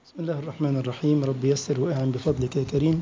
بسم الله الرحمن الرحيم رب يسر وأعن بفضلك يا كريم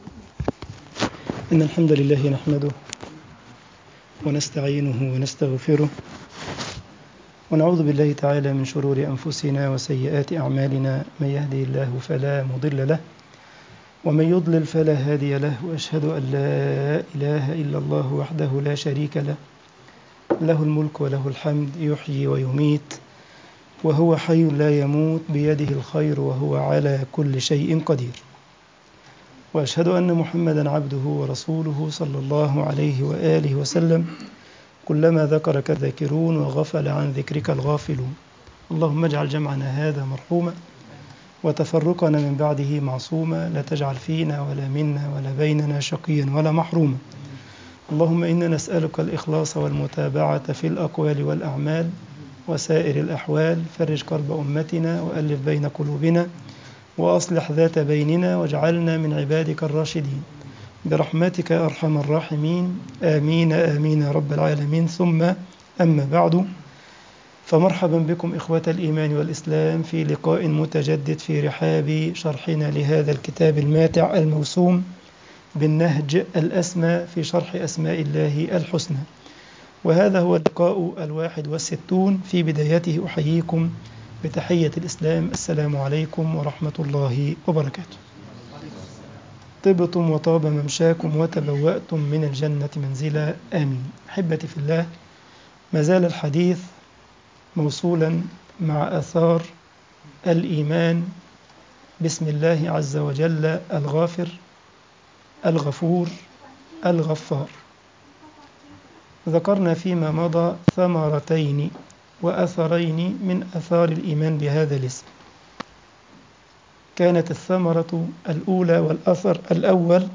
إن الحمد لله نحمده ونستعينه ونستغفره ونعوذ بالله تعالى من شرور أنفسنا وسيئات أعمالنا من يهدي الله فلا مضل له ومن يضلل فلا هادي له وأشهد أن لا إله إلا الله وحده لا شريك له له الملك وله الحمد يحيي ويميت وهو حي لا يموت بيده الخير وهو على كل شيء قدير واشهد ان محمدا عبده ورسوله صلى الله عليه واله وسلم كلما ذكرك الذاكرون وغفل عن ذكرك الغافلون اللهم اجعل جمعنا هذا مرحوما وتفرقنا من بعده معصوما لا تجعل فينا ولا منا ولا بيننا شقيا ولا محروما اللهم انا نسالك الاخلاص والمتابعه في الاقوال والاعمال وسائر الأحوال فرج كرب أمتنا وألف بين قلوبنا وأصلح ذات بيننا واجعلنا من عبادك الراشدين برحمتك يا أرحم الراحمين آمين آمين يا رب العالمين ثم أما بعد فمرحبا بكم إخوة الإيمان والإسلام في لقاء متجدد في رحاب شرحنا لهذا الكتاب الماتع الموسوم بالنهج الأسمى في شرح أسماء الله الحسنى وهذا هو اللقاء الواحد والستون في بدايته أحييكم بتحية الإسلام السلام عليكم ورحمة الله وبركاته طبتم وطاب ممشاكم وتبوأتم من الجنة منزلا آمين أحبتي في الله ما زال الحديث موصولا مع آثار الإيمان بسم الله عز وجل الغافر الغفور الغفار ذكرنا فيما مضى ثمرتين وأثرين من أثار الإيمان بهذا الاسم كانت الثمرة الأولى والأثر الأول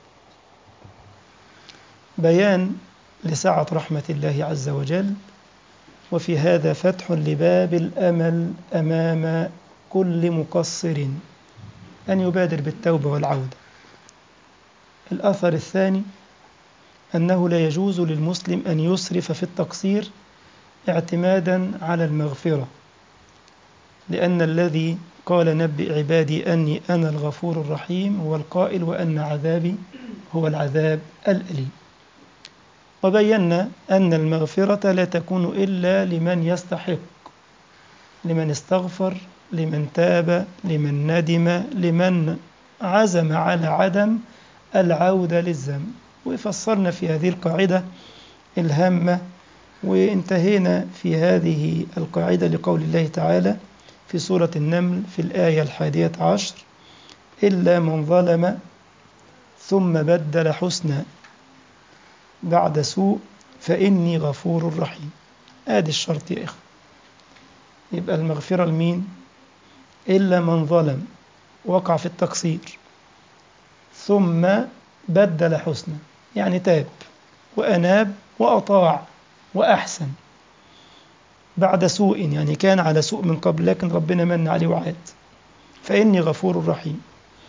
بيان لسعة رحمة الله عز وجل وفي هذا فتح لباب الأمل أمام كل مقصر أن يبادر بالتوبة والعودة الأثر الثاني أنه لا يجوز للمسلم أن يسرف في التقصير اعتمادا على المغفرة لأن الذي قال نبئ عبادي أني أنا الغفور الرحيم هو القائل وأن عذابي هو العذاب الأليم وبينا أن المغفرة لا تكون إلا لمن يستحق لمن استغفر لمن تاب لمن ندم لمن عزم على عدم العودة للذنب وفسرنا في هذه القاعدة الهامة وانتهينا في هذه القاعدة لقول الله تعالى في سورة النمل في الآية الحادية عشر إلا من ظلم ثم بدل حسنا بعد سوء فإني غفور رحيم آدي الشرط يا إخوة يبقى المغفرة لمين إلا من ظلم وقع في التقصير ثم بدل حسنا يعني تاب وأناب وأطاع وأحسن بعد سوء يعني كان على سوء من قبل لكن ربنا من عليه وعاد فإني غفور رحيم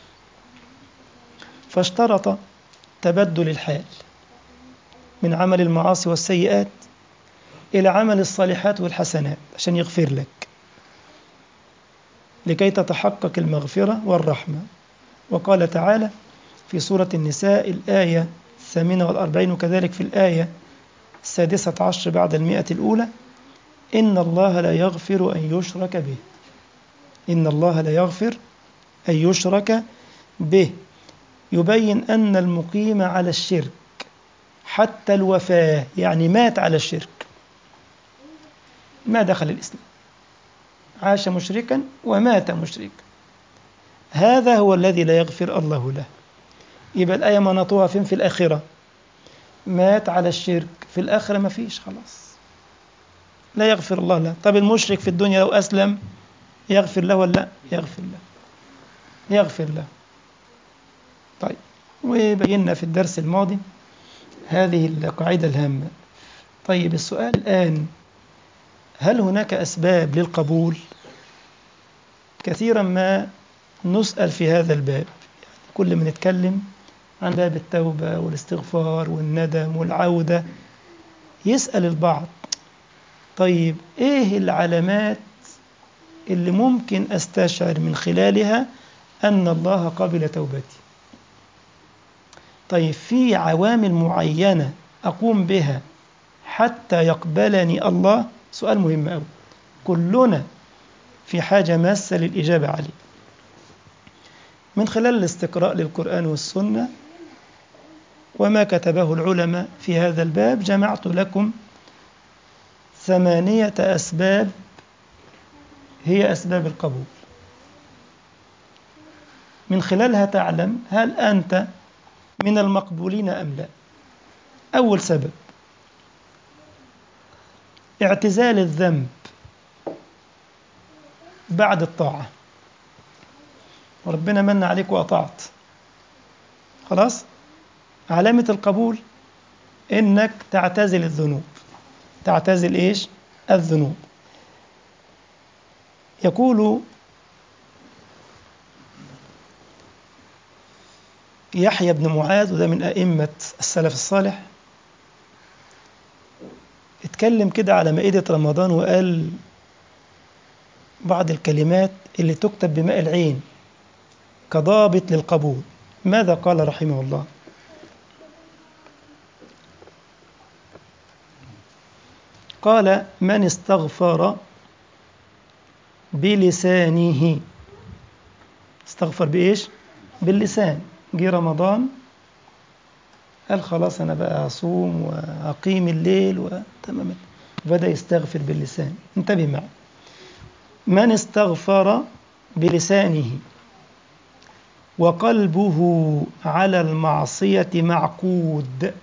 فاشترط تبدل الحال من عمل المعاصي والسيئات إلى عمل الصالحات والحسنات عشان يغفر لك لكي تتحقق المغفرة والرحمة وقال تعالى في سورة النساء الآية الثامنة والأربعين وكذلك في الآية السادسة عشر بعد المئة الأولى إن الله لا يغفر أن يشرك به إن الله لا يغفر أن يشرك به يبين أن المقيم على الشرك حتى الوفاة يعني مات على الشرك ما دخل الإسلام عاش مشركا ومات مشركا هذا هو الذي لا يغفر الله له يبقى الآية مناطها فين في الآخرة مات على الشرك في الآخرة ما فيش خلاص لا يغفر الله له طب المشرك في الدنيا لو أسلم يغفر له ولا لا يغفر له يغفر له طيب وبينا في الدرس الماضي هذه القاعدة الهامة طيب السؤال الآن هل هناك أسباب للقبول كثيرا ما نسأل في هذا الباب كل ما نتكلم عن باب التوبة والاستغفار والندم والعودة يسأل البعض طيب إيه العلامات اللي ممكن أستشعر من خلالها أن الله قبل توبتي طيب في عوامل معينة أقوم بها حتى يقبلني الله سؤال مهم أوي كلنا في حاجة ماسة للإجابة عليه من خلال الاستقراء للقرآن والسنة وما كتبه العلماء في هذا الباب جمعت لكم ثمانية أسباب هي أسباب القبول من خلالها تعلم هل أنت من المقبولين أم لا أول سبب اعتزال الذنب بعد الطاعة وربنا من عليك وأطعت خلاص علامة القبول إنك تعتزل الذنوب تعتزل إيش الذنوب يقول يحيى بن معاذ وده من أئمة السلف الصالح اتكلم كده على مائدة رمضان وقال بعض الكلمات اللي تكتب بماء العين كضابط للقبول ماذا قال رحمه الله قال من استغفر بلسانه استغفر بإيش باللسان جه رمضان قال خلاص أنا بقى أصوم وأقيم الليل وتمام بدأ يستغفر باللسان انتبه معي من استغفر بلسانه وقلبه على المعصية معقود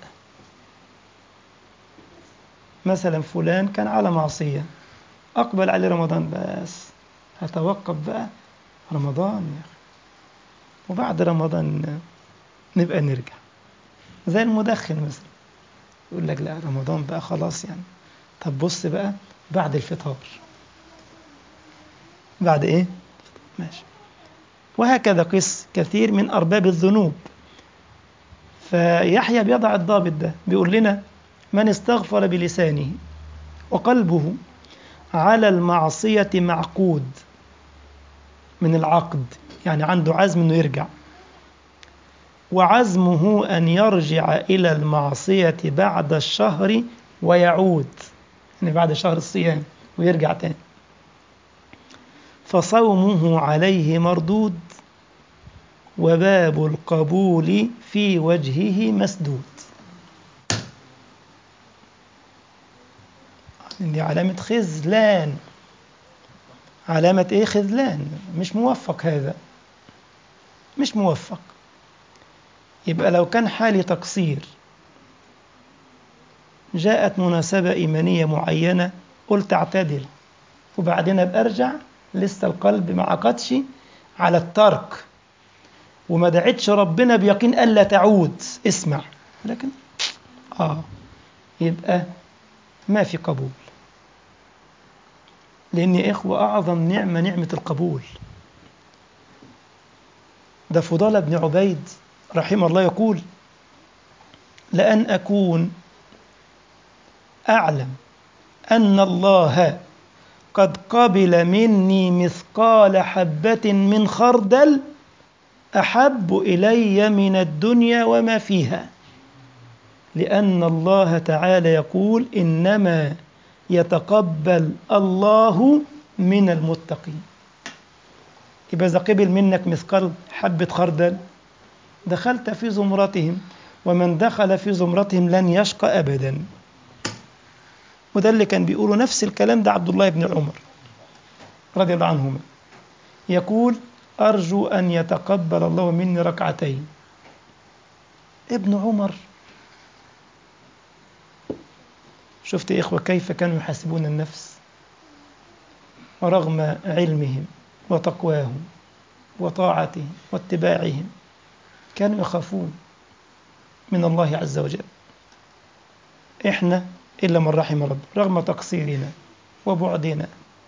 مثلا فلان كان على معصية أقبل عليه رمضان بس هتوقف بقى رمضان يا أخي وبعد رمضان نبقى نرجع زي المدخن مثلا يقول لك لا رمضان بقى خلاص يعني طب بص بقى بعد الفطار بعد ايه ماشي وهكذا قس كثير من أرباب الذنوب فيحيى بيضع الضابط ده بيقول لنا من استغفر بلسانه وقلبه على المعصية معقود من العقد يعني عنده عزم انه يرجع وعزمه ان يرجع الى المعصيه بعد الشهر ويعود يعني بعد شهر الصيام ويرجع تاني فصومه عليه مردود وباب القبول في وجهه مسدود دي علامة خذلان علامة ايه خذلان مش موفق هذا مش موفق يبقى لو كان حالي تقصير جاءت مناسبة إيمانية معينة قلت اعتدل وبعدين ابقى ارجع لسه القلب ما عقدش على الترك وما دعتش ربنا بيقين ألا تعود اسمع لكن آه يبقى ما في قبول لأن يا إخوة أعظم نعمة نعمة القبول ده فضالة بن عبيد رحمه الله يقول لأن أكون أعلم أن الله قد قبل مني مثقال حبة من خردل أحب إلي من الدنيا وما فيها لأن الله تعالى يقول إنما يتقبل الله من المتقين يبقى إذا قبل منك مثقال حبة خردل دخلت في زمرتهم ومن دخل في زمرتهم لن يشقى أبدا وده اللي كان بيقوله نفس الكلام ده عبد الله بن عمر رضي الله عنهما يقول أرجو أن يتقبل الله مني ركعتين ابن عمر شفت يا إخوة كيف كانوا يحاسبون النفس ورغم علمهم وتقواهم وطاعتهم واتباعهم كانوا يخافون من الله عز وجل إحنا إلا من رحم رب رغم تقصيرنا وبعدنا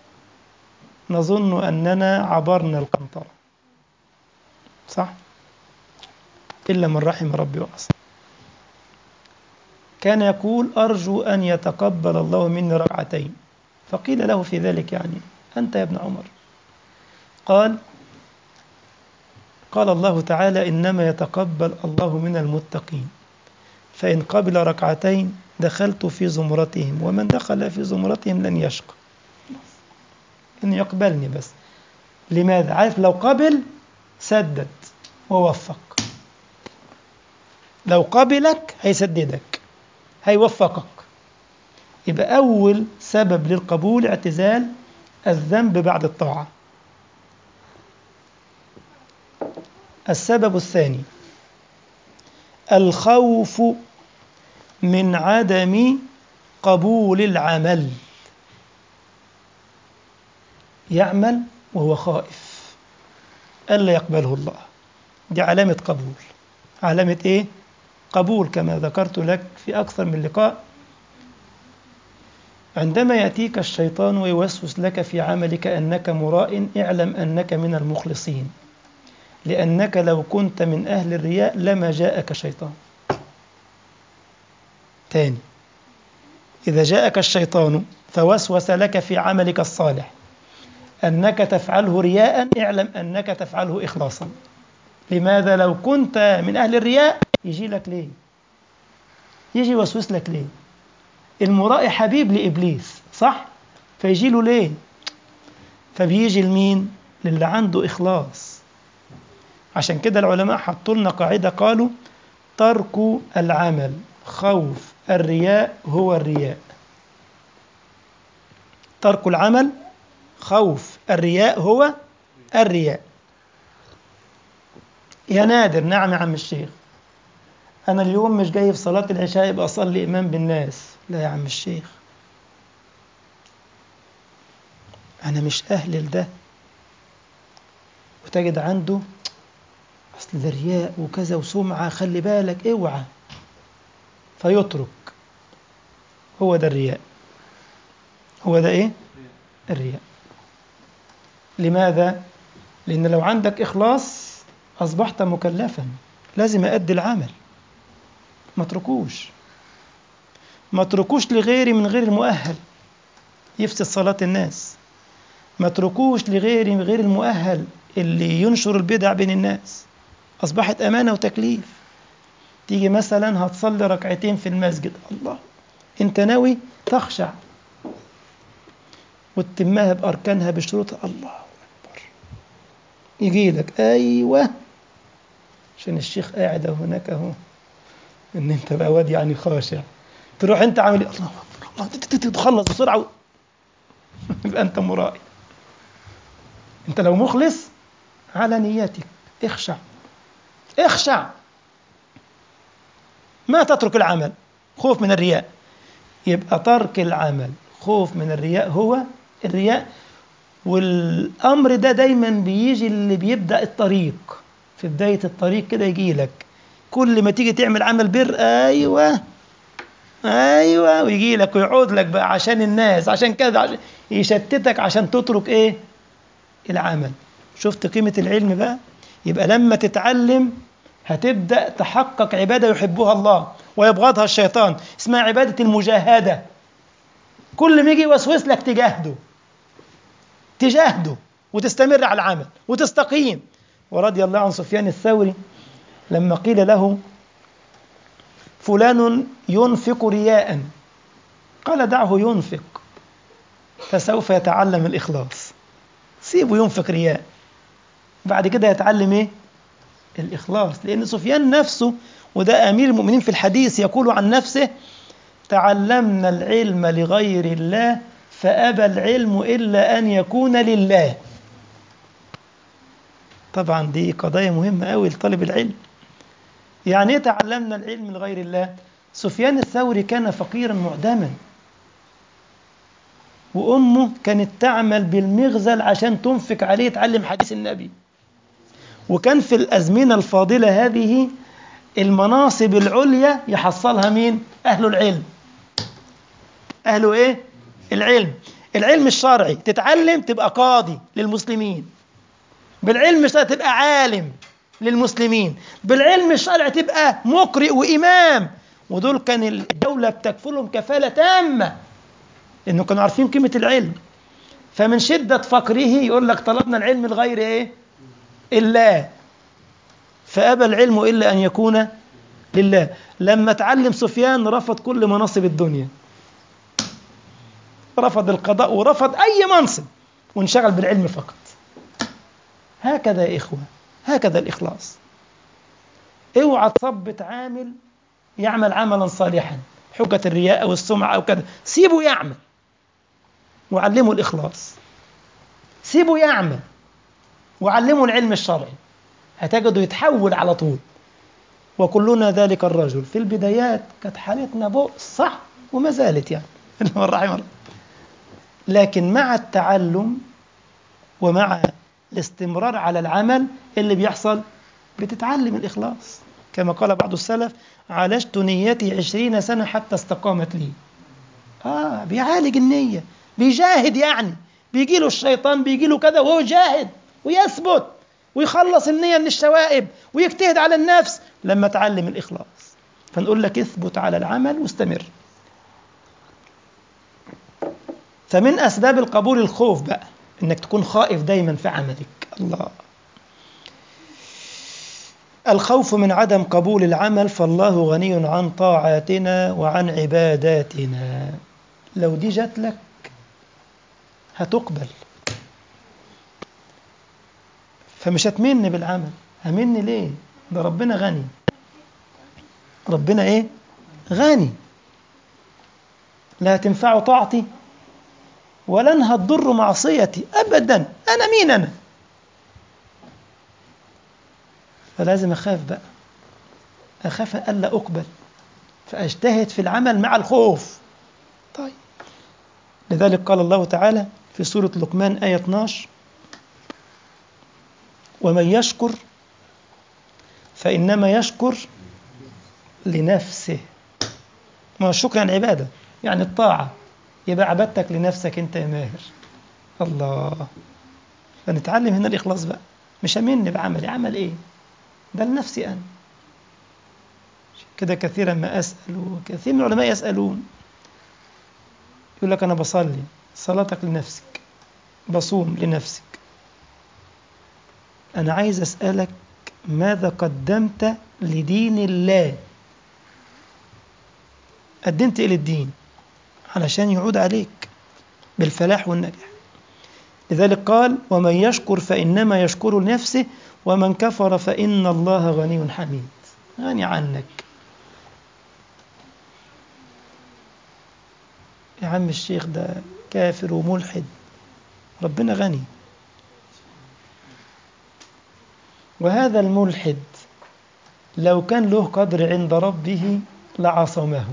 نظن أننا عبرنا القنطرة صح؟ إلا من رحم ربي وعصى كان يقول أرجو أن يتقبل الله مني ركعتين فقيل له في ذلك يعني أنت يا ابن عمر قال قال الله تعالى إنما يتقبل الله من المتقين فإن قبل ركعتين دخلت في زمرتهم ومن دخل في زمرتهم لن يشقى إن يقبلني بس لماذا؟ عارف لو قبل سدد ووفق لو قبلك هيسددك هيوفقك يبقى أول سبب للقبول اعتزال الذنب بعد الطاعة السبب الثاني الخوف من عدم قبول العمل يعمل وهو خائف ألا يقبله الله دي علامة قبول علامة إيه؟ قبول كما ذكرت لك في أكثر من لقاء عندما يأتيك الشيطان ويوسوس لك في عملك أنك مراء اعلم أنك من المخلصين لأنك لو كنت من أهل الرياء لما جاءك شيطان تاني إذا جاءك الشيطان فوسوس لك في عملك الصالح أنك تفعله رياء اعلم أنك تفعله إخلاصا لماذا لو كنت من أهل الرياء يجي لك ليه يجي يوسوس لك ليه المراء حبيب لإبليس صح فيجي له ليه فبيجي لمين للي عنده إخلاص عشان كده العلماء حطوا لنا قاعدة قالوا ترك العمل خوف الرياء هو الرياء ترك العمل خوف الرياء هو الرياء يا نادر نعم يا عم الشيخ أنا اليوم مش جاي في صلاة العشاء يبقى أصلي إمام بالناس لا يا عم الشيخ أنا مش أهل لده وتجد عنده أصل ده رياء وكذا وسمعة خلي بالك اوعى فيترك هو ده الرياء هو ده إيه؟ الرياء لماذا؟ لأن لو عندك إخلاص أصبحت مكلفا لازم أؤدي العمل ما اتركوش ما اتركوش لغيري من غير المؤهل يفسد صلاة الناس ما اتركوش لغيري من غير المؤهل اللي ينشر البدع بين الناس أصبحت أمانة وتكليف تيجي مثلا هتصلي ركعتين في المسجد الله انت ناوي تخشع وتتمها بأركانها بشروطها الله أكبر يجي لك أيوة عشان الشيخ قاعد هناك أهو إن أنت بقى واد يعني خاشع تروح أنت عامل الله أكبر الله تخلص بسرعة يبقى أنت مرائي أنت لو مخلص على نيتك اخشع اخشع ما تترك العمل خوف من الرياء يبقى ترك العمل خوف من الرياء هو الرياء والأمر ده دايما بيجي اللي بيبدأ الطريق في بداية الطريق كده يجي لك كل ما تيجي تعمل عمل بر أيوة أيوة ويجي لك ويعود لك بقى عشان الناس عشان كذا عشان يشتتك عشان تترك إيه العمل شفت قيمة العلم بقى يبقى لما تتعلم هتبدأ تحقق عبادة يحبها الله ويبغضها الشيطان اسمها عبادة المجاهدة كل ما يجي يوسوس لك تجاهده تجاهده وتستمر على العمل وتستقيم ورضي الله عن سفيان الثوري لما قيل له فلان ينفق رياء قال دعه ينفق فسوف يتعلم الإخلاص سيبه ينفق رياء بعد كده يتعلم ايه الإخلاص لأن سفيان نفسه وده أمير المؤمنين في الحديث يقول عن نفسه تعلمنا العلم لغير الله فأبى العلم إلا أن يكون لله طبعا دي قضايا مهمة أوي لطالب العلم يعني ايه تعلمنا العلم لغير الله سفيان الثوري كان فقيرا معدما وأمه كانت تعمل بالمغزل عشان تنفق عليه يتعلم حديث النبي وكان في الأزمنة الفاضلة هذه المناصب العليا يحصلها مين؟ أهل العلم أهل إيه؟ العلم العلم الشرعي تتعلم تبقى قاضي للمسلمين بالعلم الشرعي تبقى عالم للمسلمين بالعلم الشرعي تبقى مقرئ وإمام ودول كان الدولة بتكفلهم كفالة تامة لأنه كانوا عارفين قيمة العلم فمن شدة فقره يقول لك طلبنا العلم الغير إيه الله فأبى العلم إلا أن يكون لله لما تعلم سفيان رفض كل مناصب الدنيا رفض القضاء ورفض أي منصب وانشغل بالعلم فقط هكذا يا إخوة هكذا الإخلاص اوعى تصبت عامل يعمل عملا صالحا حجة الرياء أو السمعة أو كذا سيبه يعمل وعلمه الإخلاص سيبه يعمل وعلمه العلم الشرعي هتجده يتحول على طول وكلنا ذلك الرجل في البدايات كانت حالتنا بؤس صح وما زالت يعني من رحم الله لكن مع التعلم ومع الاستمرار على العمل اللي بيحصل بتتعلم الإخلاص كما قال بعض السلف عالجت نيتي عشرين سنة حتى استقامت لي آه بيعالج النية بيجاهد يعني بيجي له الشيطان بيجي له كذا وهو جاهد ويثبت ويخلص النية من الشوائب ويجتهد على النفس لما تعلم الإخلاص فنقول لك اثبت على العمل واستمر فمن أسباب القبول الخوف بقى إنك تكون خائف دايما في عملك الله الخوف من عدم قبول العمل فالله غني عن طاعاتنا وعن عباداتنا لو دي جات لك هتقبل فمش هتمن بالعمل همن ليه ده ربنا غني ربنا ايه غني لا تنفع طاعتي ولن هتضر معصيتي ابدا انا مين انا فلازم اخاف بقى اخاف الا اقبل فاجتهد في العمل مع الخوف طيب لذلك قال الله تعالى في سورة لقمان آية 12 ومن يشكر فإنما يشكر لنفسه ما الشكر يعني عبادة يعني الطاعة يبقى عبادتك لنفسك أنت يا ماهر الله فنتعلم هنا الإخلاص بقى مش أمن بعملي عمل إيه ده لنفسي أنا كده كثيرا ما أسأل وكثير من العلماء يسألون يقول لك أنا بصلي صلاتك لنفسك بصوم لنفسك أنا عايز أسألك ماذا قدمت لدين الله قدمت إيه للدين علشان يعود عليك بالفلاح والنجاح لذلك قال ومن يشكر فإنما يشكر لنفسه ومن كفر فإن الله غني حميد غني عنك يا عم الشيخ ده كافر وملحد ربنا غني وهذا الملحد لو كان له قدر عند ربه لعصمه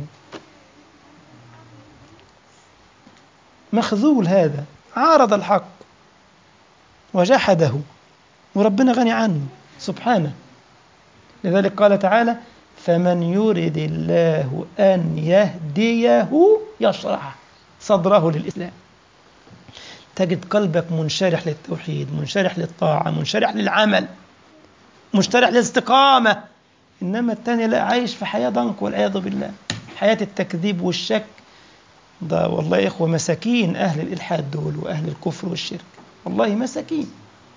مخذول هذا عارض الحق وجحده وربنا غني عنه سبحانه لذلك قال تعالى فمن يرد الله أن يهديه يشرح صدره للإسلام تجد قلبك منشرح للتوحيد منشرح للطاعة منشرح للعمل منشرح للاستقامة إنما التاني لا عايش في حياة ضنك والعياذ بالله حياة التكذيب والشك ده والله يا إخوة مساكين أهل الإلحاد دول وأهل الكفر والشرك والله مساكين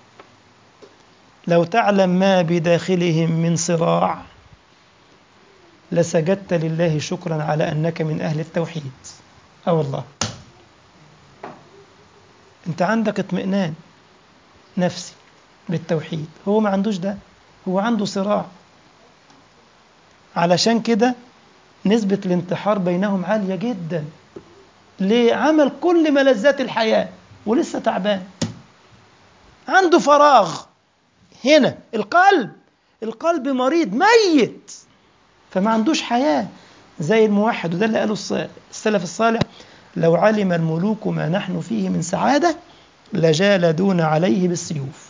لو تعلم ما بداخلهم من صراع لسجدت لله شكرا على أنك من أهل التوحيد أه والله أنت عندك اطمئنان نفسي بالتوحيد هو ما عندوش ده هو عنده صراع علشان كده نسبة الانتحار بينهم عالية جدا ليه عمل كل ملذات الحياة ولسه تعبان عنده فراغ هنا القلب القلب مريض ميت فما عندوش حياة زي الموحد وده اللي قاله السلف الصالح لو علم الملوك ما نحن فيه من سعادة لجالدون عليه بالسيوف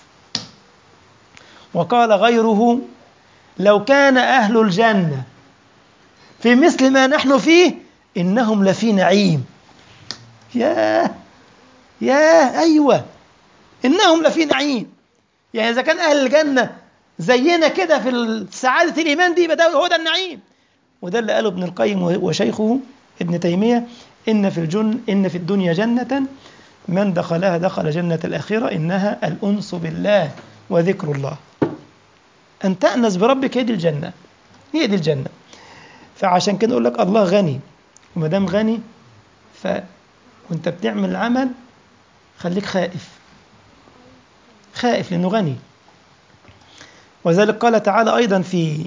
وقال غيره لو كان أهل الجنة في مثل ما نحن فيه إنهم لفي نعيم ياه ياه أيوة إنهم لفي نعيم يعني إذا كان أهل الجنة زينا كده في سعادة الإيمان دي يبقى هو ده النعيم وده اللي قاله ابن القيم وشيخه ابن تيمية إن في الجن إن في الدنيا جنة من دخلها دخل جنة الآخرة إنها الأنس بالله وذكر الله أن تأنس بربك هي دي الجنة هي دي الجنة فعشان كده أقول لك الله غني وما دام غني ف وأنت بتعمل العمل خليك خائف خائف لأنه غني وذلك قال تعالى أيضا في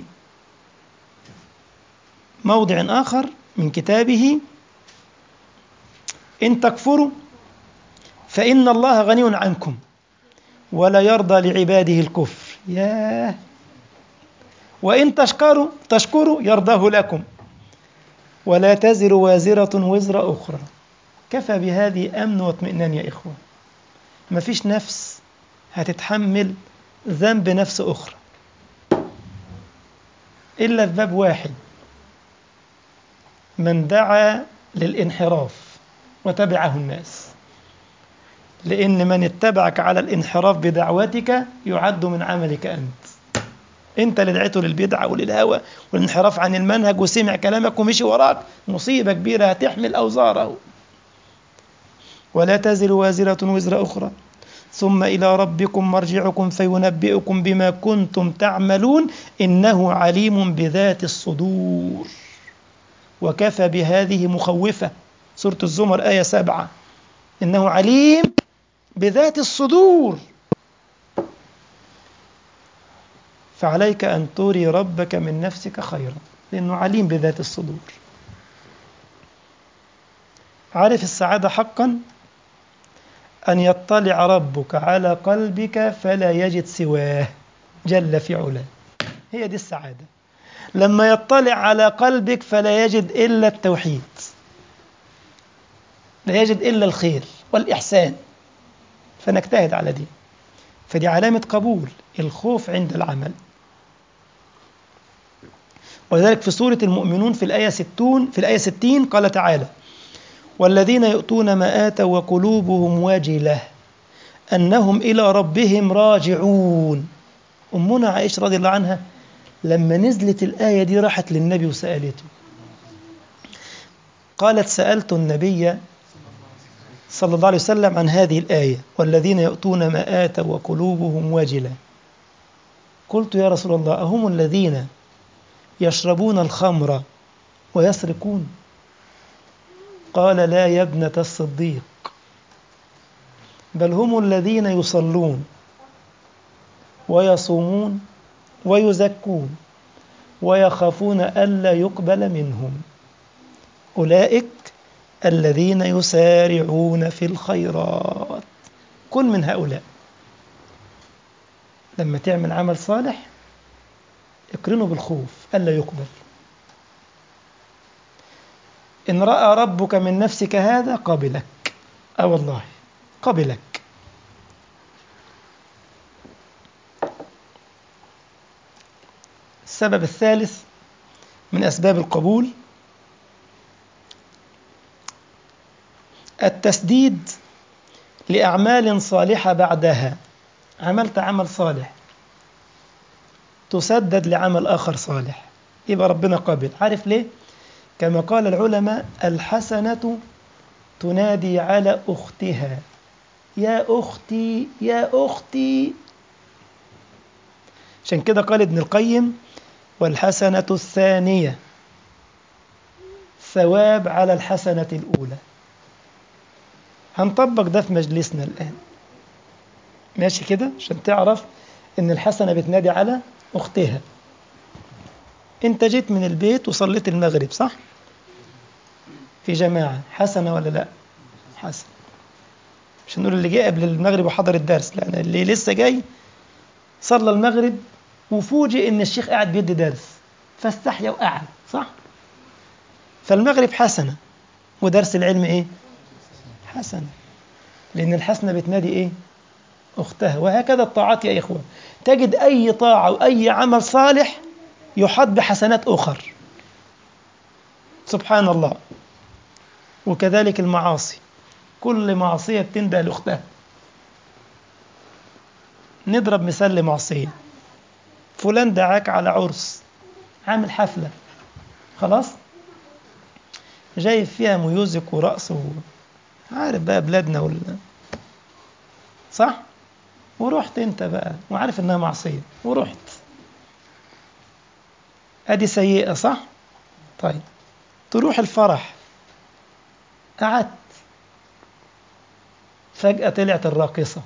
موضع آخر من كتابه إن تكفروا فإن الله غني عنكم ولا يرضى لعباده الكفر ياه وإن تشكروا تشكروا يرضاه لكم ولا تزر وازرة وزر أخرى كفى بهذه أمن واطمئنان يا إخوة ما فيش نفس هتتحمل ذنب نفس أخرى إلا الباب واحد من دعا للانحراف وتبعه الناس لأن من اتبعك على الانحراف بدعوتك يعد من عملك أنت أنت اللي دعيته للبدعة وللهوى والانحراف عن المنهج وسمع كلامك ومشي وراك مصيبة كبيرة هتحمل أوزاره ولا تزر وازرة وزر أخرى ثم إلى ربكم مرجعكم فينبئكم بما كنتم تعملون إنه عليم بذات الصدور وكفى بهذه مخوفة سورة الزمر آية سبعة إنه عليم بذات الصدور فعليك أن تري ربك من نفسك خيرا لأنه عليم بذات الصدور عارف السعادة حقا أن يطلع ربك على قلبك فلا يجد سواه جل في علاه هي دي السعادة لما يطلع على قلبك فلا يجد إلا التوحيد لا يجد إلا الخير والإحسان فنجتهد على دي فدي علامة قبول الخوف عند العمل ولذلك في سورة المؤمنون في الآية 60 في الآية 60 قال تعالى والذين يؤتون ما آتوا وقلوبهم واجلة أنهم إلى ربهم راجعون أمنا عائشة رضي الله عنها لما نزلت الآية دي راحت للنبي وسألته قالت سألت النبي صلى الله عليه وسلم عن هذه الآية والذين يؤتون ما آتوا وقلوبهم واجلة قلت يا رسول الله أهم الذين يشربون الخمر ويسرقون قال لا يا ابنة الصديق بل هم الذين يصلون ويصومون ويزكون ويخافون ألا يقبل منهم أولئك الذين يسارعون في الخيرات كن من هؤلاء لما تعمل عمل صالح اقرنه بالخوف ألا يقبل إن رأى ربك من نفسك هذا قبلك أه والله قبلك السبب الثالث من أسباب القبول التسديد لأعمال صالحة بعدها عملت عمل صالح تسدد لعمل آخر صالح يبقى ربنا قابل عارف ليه؟ كما قال العلماء الحسنة تنادي على أختها يا أختي يا أختي عشان كده قال ابن القيم والحسنة الثانية ثواب على الحسنة الأولى هنطبق ده في مجلسنا الآن ماشي كده عشان تعرف إن الحسنة بتنادي على أختها أنت جيت من البيت وصليت المغرب صح؟ في جماعة حسنة ولا لا؟ حسن مش نقول اللي جه قبل المغرب وحضر الدرس لا اللي لسه جاي صلى المغرب وفوجئ ان الشيخ قاعد بيدي درس فاستحيا وقعد صح فالمغرب حسنه ودرس العلم ايه حسنه لان الحسنه بتنادي ايه اختها وهكذا الطاعات يا اخوه تجد اي طاعه واي عمل صالح يحط بحسنات اخر سبحان الله وكذلك المعاصي كل معصيه بتنده لاختها نضرب مثال لمعصيه فلان دعاك على عرس عامل حفلة خلاص جايب فيها ميوزك ورقص و... عارف بقى بلادنا وال صح ورحت انت بقى وعارف انها معصيه ورحت ادي سيئه صح طيب تروح الفرح قعدت فجأة طلعت الراقصة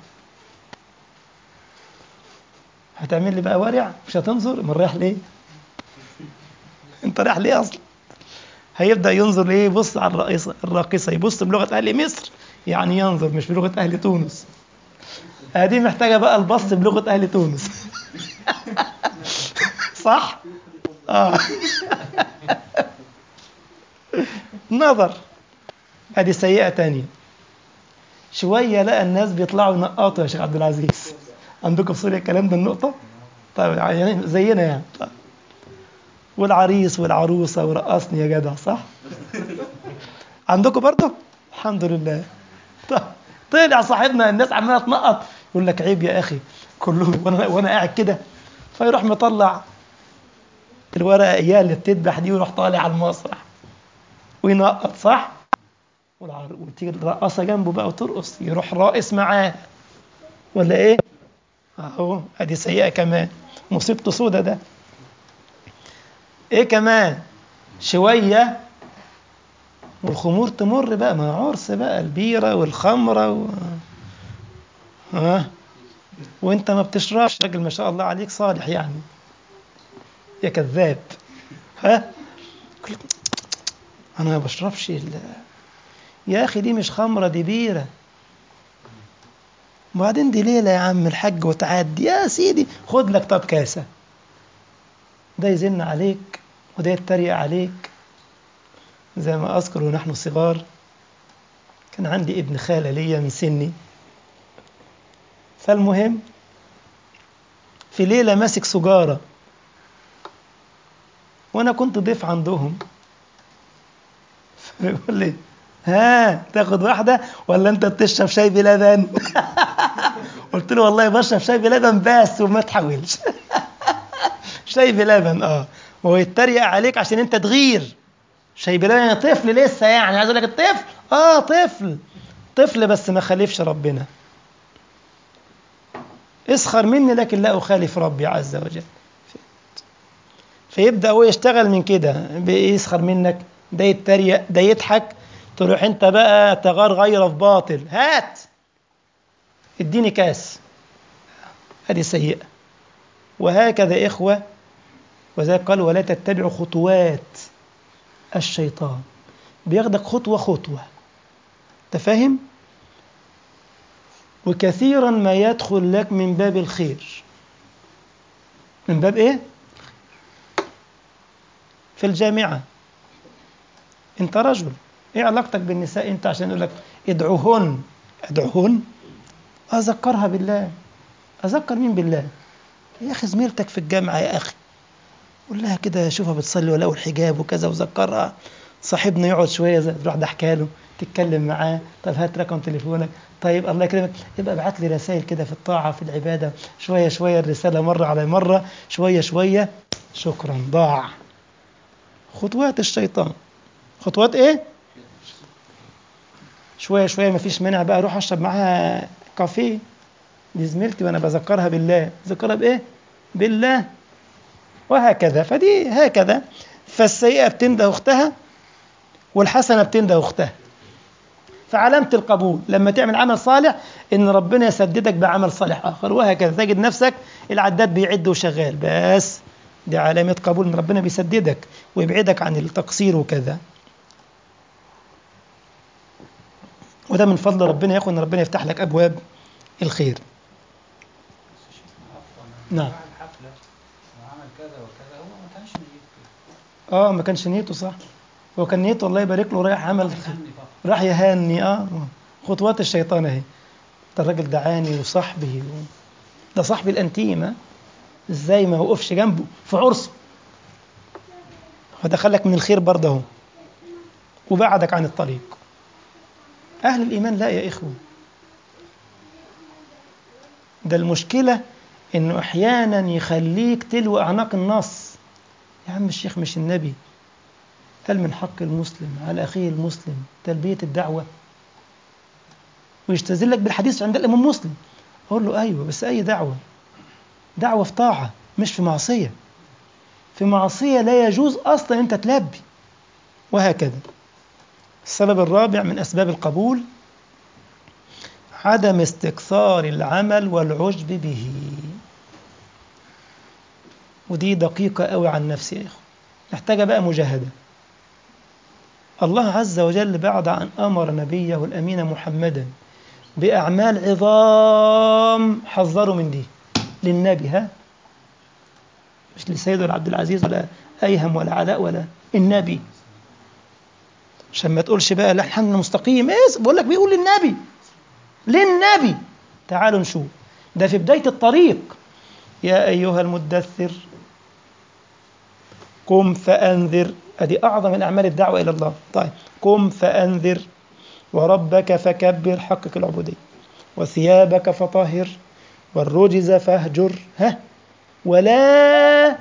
هتعمل لي بقى ورع مش هتنظر من رايح ليه انت رايح ليه اصلا هيبدا ينظر ليه يبص على الراقصه الراقصه يبص بلغه اهل مصر يعني ينظر مش بلغه اهل تونس هذه محتاجه بقى البص بلغه اهل تونس صح اه نظر ادي سيئه تانية شويه لقى الناس بيطلعوا ينقطوا يا شيخ عبد العزيز عندكم في سوريا الكلام ده النقطه طيب يعني زينا يعني طيب. والعريس والعروسه ورقصني يا جدع صح عندكم برضه الحمد لله طيب. طلع صاحبنا الناس عماله تنقط يقول لك عيب يا اخي كله وانا وانا قاعد كده فيروح مطلع الورقه اياه اللي بتذبح دي ويروح طالع على المسرح وينقط صح والعر... وتيجي الرقاصه جنبه بقى وترقص يروح راقص معاه ولا ايه اهو ادي سيئه كمان مصيبته سودة ده ايه كمان شويه والخمور تمر بقى ما عرس بقى البيره والخمره و... ها وانت ما بتشربش راجل ما شاء الله عليك صالح يعني يا كذاب ها انا ما بشربش ال... يا اخي دي مش خمره دي بيره وبعدين دي ليله يا عم الحج وتعدي يا سيدي خد لك طب كاسه ده يزن عليك وده يتريق عليك زي ما اذكر ونحن صغار كان عندي ابن خاله ليا من سني فالمهم في ليله ماسك سجاره وانا كنت ضيف عندهم فيقول لي ها تاخد واحدة ولا انت بتشرب شاي بلبن قلت له والله بشرب شاي بلبن بس وما تحاولش شاي بلبن اه وهو يتريق عليك عشان انت تغير شاي بلبن يعني طفل لسه يعني عايز اقول لك الطفل اه طفل طفل بس ما خالفش ربنا اسخر مني لكن لا اخالف ربي عز وجل فيبدا هو يشتغل من كده بيسخر منك ده يتريق ده يضحك تروح انت بقى تغار غير في باطل هات اديني كاس هذه سيئة وهكذا إخوة وذلك قال ولا تتبعوا خطوات الشيطان بياخدك خطوة خطوة تفهم وكثيرا ما يدخل لك من باب الخير من باب ايه في الجامعة انت رجل ايه علاقتك بالنساء انت عشان يقول لك ادعوهن ادعوهن اذكرها بالله اذكر مين بالله يا اخي زميلتك في الجامعه يا اخي قول لها كده شوفها بتصلي ولا الحجاب وكذا وذكرها صاحبنا يقعد شويه زي تروح ضحكها له تتكلم معاه طب هات رقم تليفونك طيب الله يكرمك يبقى ابعت لي رسائل كده في الطاعه في العباده شويه شويه الرساله مره على مره شويه شويه شكرا ضاع خطوات الشيطان خطوات ايه شويه شويه مفيش مانع بقى اروح اشرب معاها كافيه دي زميلتي وانا بذكرها بالله ذكرها بايه بالله وهكذا فدي هكذا فالسيئه بتنده اختها والحسنه بتنده اختها فعلامة القبول لما تعمل عمل صالح ان ربنا يسددك بعمل صالح اخر وهكذا تجد نفسك العداد بيعد وشغال بس دي علامة قبول ان ربنا بيسددك ويبعدك عن التقصير وكذا وده من فضل ربنا يا اخوان ان ربنا يفتح لك ابواب الخير نعم الحفلة وعمل كذا وكذا هو ما كانش نيته اه ما كانش نيته صح هو كان نيته الله يبارك له رايح عمل خير يهني فقط راح يهني اه خطوات الشيطان اهي ده الراجل دعاني وصاحبي و... ده صاحبي الانتيم ها؟ ازاي ما وقفش جنبه في عرسه ودخلك من الخير برضه اهو وبعدك عن الطريق اهل الايمان لا يا اخوه ده المشكله انه احيانا يخليك تلوي اعناق النص يا عم الشيخ مش النبي هل من حق المسلم على اخيه المسلم تلبيه الدعوه ويستدلك بالحديث عند الإمام مسلم أقول له أيوة بس أي دعوة دعوة في طاعة مش في معصية في معصية لا يجوز أصلا أنت تلبي وهكذا السبب الرابع من أسباب القبول عدم استكثار العمل والعجب به ودي دقيقة قوي عن نفسي يا إخوة محتاجة بقى مجاهدة الله عز وجل بعد أن أمر نبيه الأمين محمدا بأعمال عظام حذروا من دي للنبي ها مش لسيد ولا عبد العزيز ولا أيهم ولا علاء ولا النبي عشان ما تقولش بقى لا احنا مستقيم ايه بقول لك بيقول للنبي للنبي تعالوا نشوف ده في بداية الطريق يا أيها المدثر قم فأنذر أدي أعظم من أعمال الدعوة إلى الله طيب قم فأنذر وربك فكبر حقق العبودية وثيابك فطهر والرجز فاهجر ها ولا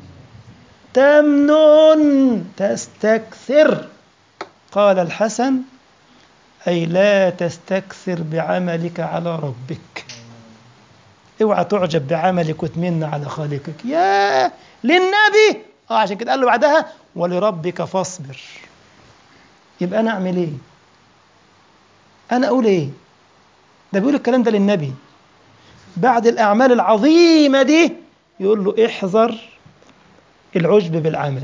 تمنن تستكثر قال الحسن أي لا تستكثر بعملك على ربك اوعى تعجب بعملك وتمن على خالقك يا للنبي اه عشان كده قال له بعدها ولربك فاصبر يبقى انا اعمل ايه انا اقول ايه ده بيقول الكلام ده للنبي بعد الاعمال العظيمه دي يقول له احذر العجب بالعمل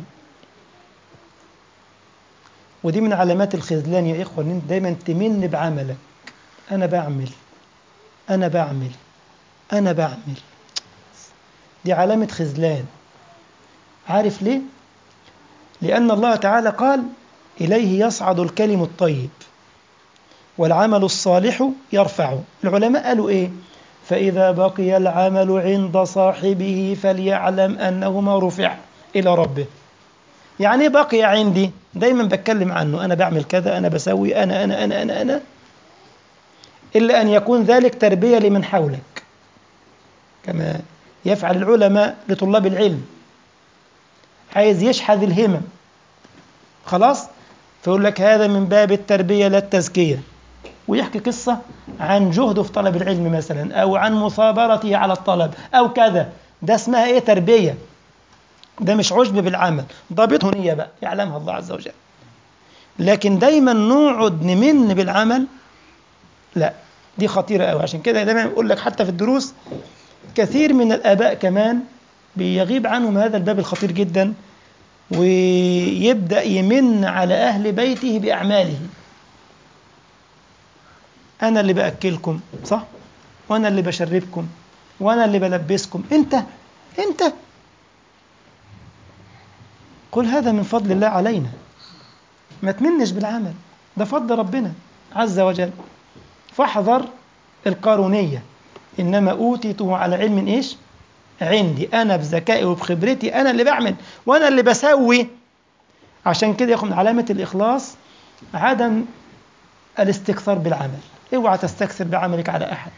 ودي من علامات الخذلان يا إخوة إن أنت دايما تمن بعملك أنا بعمل أنا بعمل أنا بعمل دي علامة خذلان عارف ليه؟ لأن الله تعالى قال إليه يصعد الكلم الطيب والعمل الصالح يرفعه العلماء قالوا إيه؟ فإذا بقي العمل عند صاحبه فليعلم أنه ما رفع إلى ربه يعني بقي عندي دايما بتكلم عنه أنا بعمل كذا أنا بسوي أنا أنا أنا أنا أنا إلا أن يكون ذلك تربية لمن حولك كما يفعل العلماء لطلاب العلم عايز يشحذ الهمم خلاص فيقول لك هذا من باب التربية لا التزكية ويحكي قصة عن جهده في طلب العلم مثلا أو عن مثابرته على الطلب أو كذا ده اسمها إيه تربية ده مش عجب بالعمل ضابطه نية بقى يعلمها الله عز وجل لكن دايما نقعد نمن بالعمل لا دي خطيرة قوي عشان كده دايما بقول لك حتى في الدروس كثير من الآباء كمان بيغيب عنهم هذا الباب الخطير جدا ويبدأ يمن على أهل بيته بأعماله أنا اللي بأكلكم صح؟ وأنا اللي بشربكم وأنا اللي بلبسكم أنت أنت قل هذا من فضل الله علينا ما تمنش بالعمل ده فضل ربنا عز وجل فاحذر القارونية إنما أوتيته على علم إيش عندي أنا بذكائي وبخبرتي أنا اللي بعمل وأنا اللي بسوي عشان كده ياخد من علامة الإخلاص عدم الاستكثار بالعمل اوعى تستكثر بعملك على أحد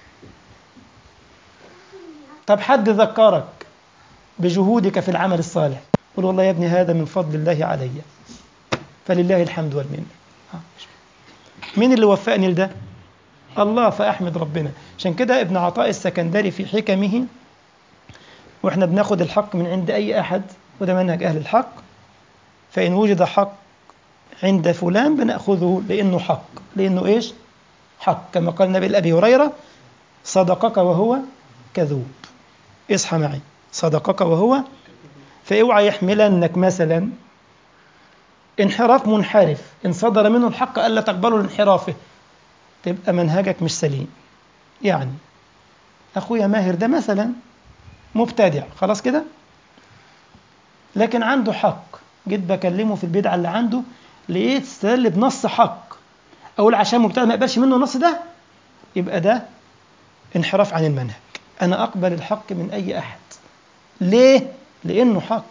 طب حد ذكرك بجهودك في العمل الصالح قل والله يا ابني هذا من فضل الله علي فلله الحمد والمنة مين اللي وفقني لده الله فأحمد ربنا عشان كده ابن عطاء السكندري في حكمه واحنا بناخد الحق من عند أي أحد وده منهج أهل الحق فإن وجد حق عند فلان بنأخذه لأنه حق لأنه إيش حق كما قال النبي لأبي هريرة صدقك وهو كذوب اصحى معي صدقك وهو فاوعى يحملنك مثلا انحراف منحرف ان صدر منه الحق الا تقبله لانحرافه تبقى منهجك مش سليم يعني اخويا ماهر ده مثلا مبتدع خلاص كده لكن عنده حق جيت بكلمه في البدعه اللي عنده لقيت استدل بنص حق اقول عشان مبتدع ما يقبلش منه النص ده يبقى ده انحراف عن المنهج انا اقبل الحق من اي احد ليه لانه حق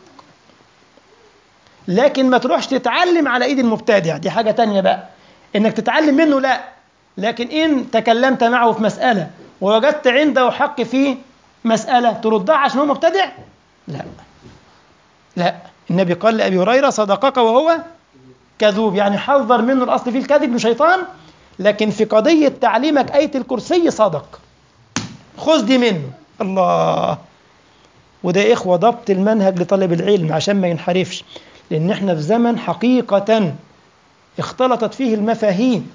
لكن ما تروحش تتعلم على ايد المبتدع دي حاجه تانية بقى انك تتعلم منه لا لكن ان تكلمت معه في مساله ووجدت عنده حق في مساله تردها عشان هو مبتدع لا لا النبي قال لابي هريره صدقك وهو كذوب يعني حذر منه الاصل فيه الكذب من شيطان لكن في قضية تعليمك آية الكرسي صدق خذ دي منه الله وده يا إخوة ضبط المنهج لطلب العلم عشان ما ينحرفش لأن احنا في زمن حقيقة اختلطت فيه المفاهيم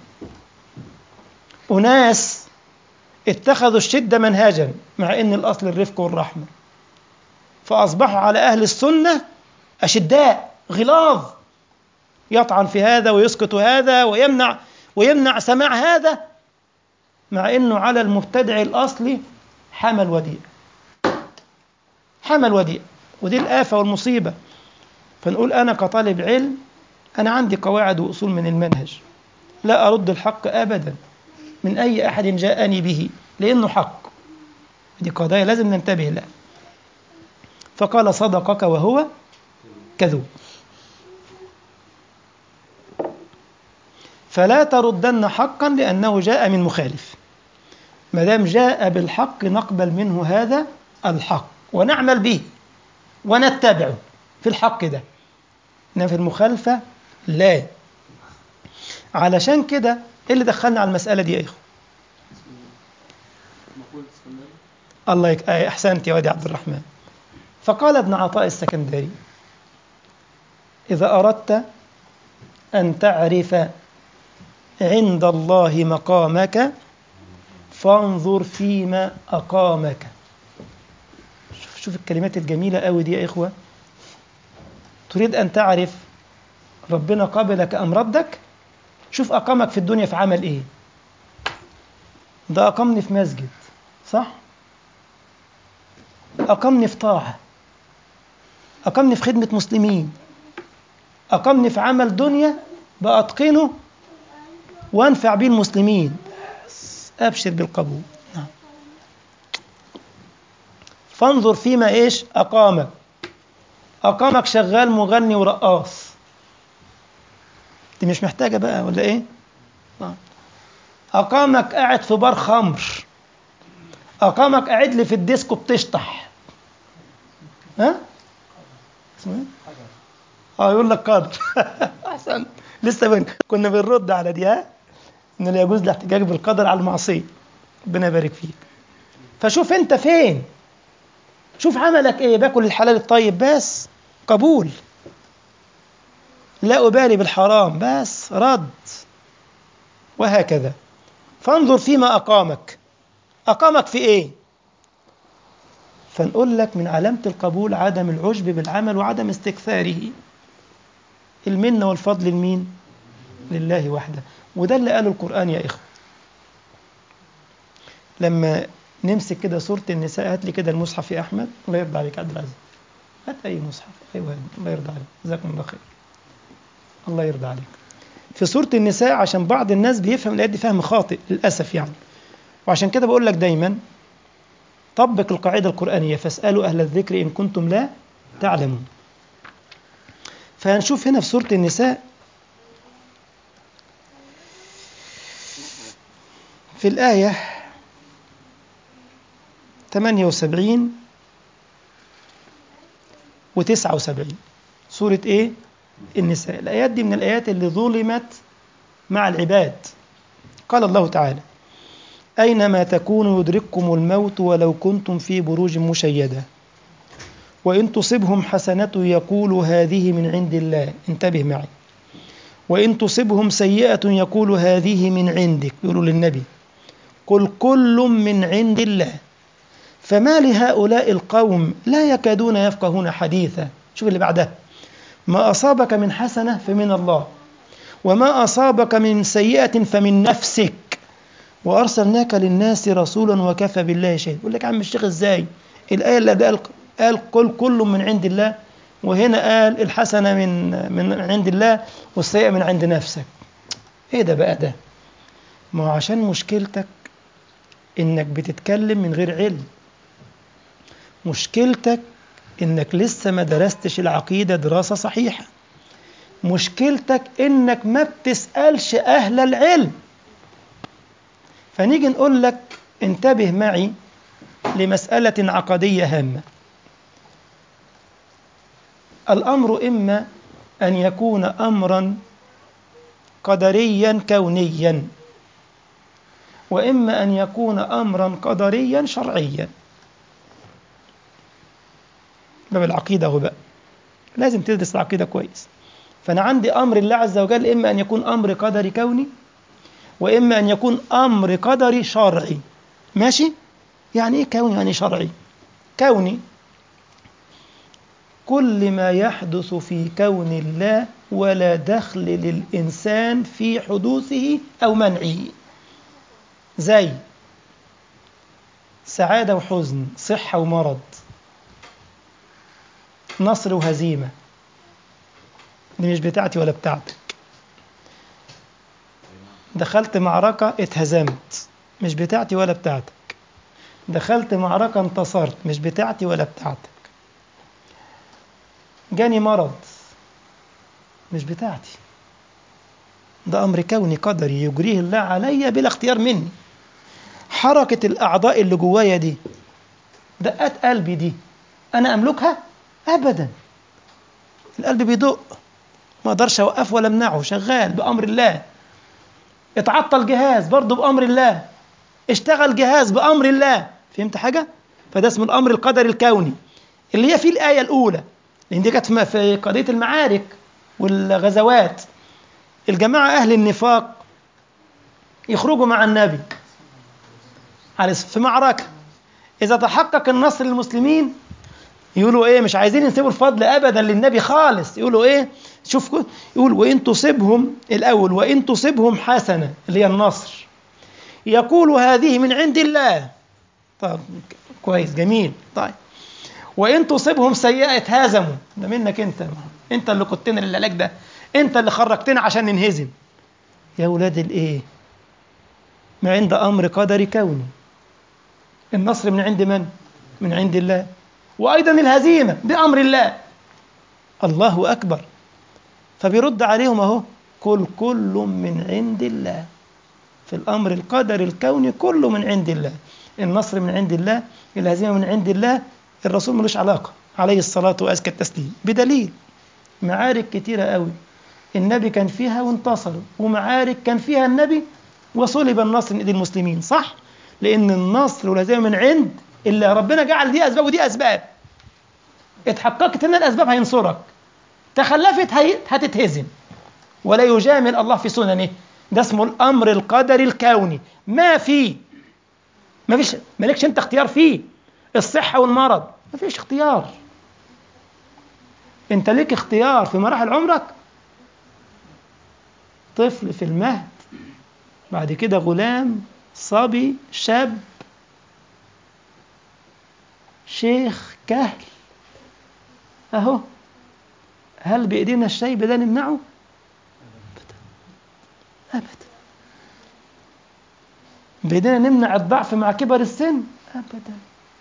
أناس اتخذوا الشدة منهجا مع أن الأصل الرفق والرحمة فأصبحوا على أهل السنة أشداء غلاظ يطعن في هذا ويسكت هذا ويمنع ويمنع سماع هذا مع أنه على المبتدع الأصلي حمل وديع حمل وديع ودي الآفة والمصيبة فنقول أنا كطالب علم أنا عندي قواعد وأصول من المنهج لا أرد الحق أبدا من أي أحد جاءني به لأنه حق دي قضايا لازم ننتبه لها فقال صدقك وهو كذوب فلا تردن حقا لأنه جاء من مخالف ما دام جاء بالحق نقبل منه هذا الحق ونعمل به ونتبعه في الحق ده إنما في المخالفة لا علشان كده إيه اللي دخلنا على المسألة دي يا إخوة الله يك... آه، أحسنت يا وادي عبد الرحمن فقال ابن عطاء السكندري إذا أردت أن تعرف عند الله مقامك فانظر فيما أقامك شوف, شوف الكلمات الجميلة قوي دي يا إخوة تريد أن تعرف ربنا قبلك أم ردك شوف أقامك في الدنيا في عمل إيه ده أقامني في مسجد صح أقامني في طاعة أقامني في خدمة مسلمين أقامني في عمل دنيا بأتقنه وأنفع به المسلمين أبشر بالقبول نعم. فانظر فيما إيش أقامك أقامك شغال مغني ورقاص دي مش محتاجة بقى ولا إيه آه. أقامك قاعد في بار خمر أقامك قاعد لي في الديسكو بتشطح ها اسمه ايه؟ اه يقول لك قادر احسن لسه بن... كنا بنرد على دي ها ان لا يجوز الاحتجاج بالقدر على المعصيه ربنا يبارك فيك فشوف انت فين شوف عملك ايه باكل الحلال الطيب بس قبول لا ابالي بالحرام بس رد وهكذا فانظر فيما اقامك اقامك في ايه فنقول لك من علامة القبول عدم العجب بالعمل وعدم استكثاره المنة والفضل لمين؟ لله وحده وده اللي قاله القرآن يا إخوة لما نمسك كده سورة النساء هات لي كده المصحف يا أحمد الله يرضى عليك عبد العزيز هات أي مصحف أيوة الله يرضى عليك جزاكم الله خير الله يرضى عليك في سورة النساء عشان بعض الناس بيفهم الآيات دي فهم خاطئ للأسف يعني وعشان كده بقول لك دايما طبق القاعدة القرآنية فاسألوا أهل الذكر إن كنتم لا تعلمون فهنشوف هنا في سورة النساء في الآية 78 و 79 سورة إيه؟ النساء الآيات دي من الآيات اللي ظلمت مع العباد قال الله تعالى أينما تكونوا يدرككم الموت ولو كنتم في بروج مشيدة وإن تصبهم حسنة يقول هذه من عند الله انتبه معي وإن تصبهم سيئة يقول هذه من عندك يقولوا للنبي قل كل من عند الله فما لهؤلاء القوم لا يكادون يفقهون حديثا شوف اللي بعدها ما أصابك من حسنة فمن الله وما أصابك من سيئة فمن نفسك وأرسلناك للناس رسولا وكفى بالله شهيدا يقول لك يا عم الشيخ ازاي الآية اللي قال قال قل كل من عند الله وهنا قال الحسنة من من عند الله والسيئة من عند نفسك ايه ده بقى ده ما هو عشان مشكلتك انك بتتكلم من غير علم مشكلتك انك لسه ما درستش العقيدة دراسة صحيحة مشكلتك انك ما بتسألش اهل العلم فنيجي نقول لك انتبه معي لمسألة عقدية هامة الأمر إما أن يكون أمرا قدريا كونيا وإما أن يكون أمرا قدريا شرعيا باب العقيدة هو بقى لازم تدرس العقيدة كويس فأنا عندي أمر الله عز وجل إما أن يكون أمر قدري كوني وإما أن يكون أمر قدري شرعي ماشي؟ يعني إيه كوني يعني شرعي؟ كوني كل ما يحدث في كون الله ولا دخل للإنسان في حدوثه أو منعه زي سعادة وحزن صحة ومرض نصر وهزيمة دي مش بتاعتي ولا بتاعتك دخلت معركة اتهزمت مش بتاعتي ولا بتاعتك دخلت معركة انتصرت مش بتاعتي ولا بتاعتك جاني مرض مش بتاعتي ده أمر كوني قدري يجريه الله علي بلا اختيار مني حركة الأعضاء اللي جوايا دي دقات قلبي دي أنا أملكها؟ أبدا القلب بيدق ما أقدرش أوقفه ولا أمنعه شغال بأمر الله اتعطل جهاز برضه بأمر الله اشتغل جهاز بأمر الله فهمت حاجة؟ فده اسمه الأمر القدري الكوني اللي هي فيه الآية الأولى لأن دي كانت في قضية المعارك والغزوات الجماعة أهل النفاق يخرجوا مع النبي على في معركة إذا تحقق النصر للمسلمين يقولوا إيه مش عايزين ينسبوا الفضل أبدا للنبي خالص يقولوا إيه شوف يقول وإن تصبهم الأول وإن تصبهم حسنة اللي هي النصر يقول هذه من عند الله طب كويس جميل طيب وإن تصبهم سيئة اتهزموا ده منك أنت أنت اللي كنتنا للعلاج ده أنت اللي خرجتنا عشان ننهزم يا ولاد الإيه ما عند أمر قدري كوني النصر من عند من؟ من عند الله وأيضا الهزيمة بأمر الله الله أكبر فبيرد عليهم أهو كل كل من عند الله في الأمر القدري الكوني كله من عند الله النصر من عند الله الهزيمة من عند الله الرسول ملوش علاقة عليه الصلاة وأزكى التسليم بدليل معارك كتيرة قوي النبي كان فيها وانتصر ومعارك كان فيها النبي وصلب النصر من ايدي المسلمين صح لان النصر والهزيمه من عند اللي ربنا جعل دي اسباب ودي اسباب اتحققت ان الاسباب هينصرك تخلفت هي... هتتهزم ولا يجامل الله في سننه ده اسمه الامر القدري الكوني ما في ما فيش مالكش انت اختيار فيه الصحه والمرض ما فيش اختيار انت ليك اختيار في مراحل عمرك طفل في المهد بعد كده غلام صبي شاب شيخ كهل اهو هل بايدينا الشيء ده نمنعه ابدا ابدا بايدينا نمنع الضعف مع كبر السن ابدا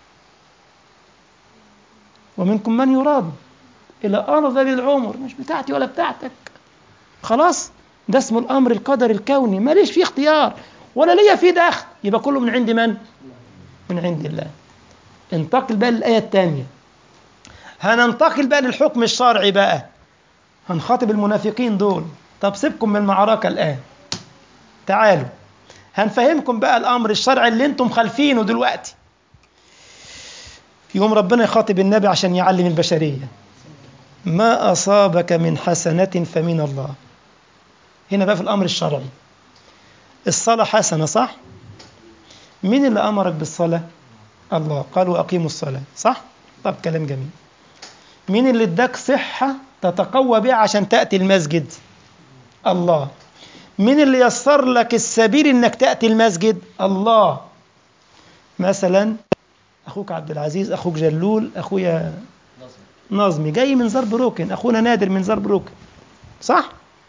ومنكم من يراد الى ارذل العمر مش بتاعتي ولا بتاعتك خلاص ده اسمه الامر القدري الكوني ماليش فيه اختيار ولا ليا فيه دخل يبقى كله من عند من من عند الله انتقل بقى للايه الثانيه هننتقل بقى للحكم الشرعي بقى هنخاطب المنافقين دول طب سيبكم من المعركه الان تعالوا هنفهمكم بقى الامر الشرعي اللي انتم خالفينه دلوقتي يوم ربنا يخاطب النبي عشان يعلم البشريه ما اصابك من حسنه فمن الله هنا بقى في الامر الشرعي الصلاه حسنه صح مين اللي امرك بالصلاه الله قال واقيموا الصلاه صح طب كلام جميل مين اللي اداك صحه تتقوى بها عشان تاتي المسجد الله مين اللي يسر لك السبيل انك تاتي المسجد الله مثلا اخوك عبد العزيز اخوك جلول اخويا نظمي جاي من زرب روكن اخونا نادر من زرب روكن صح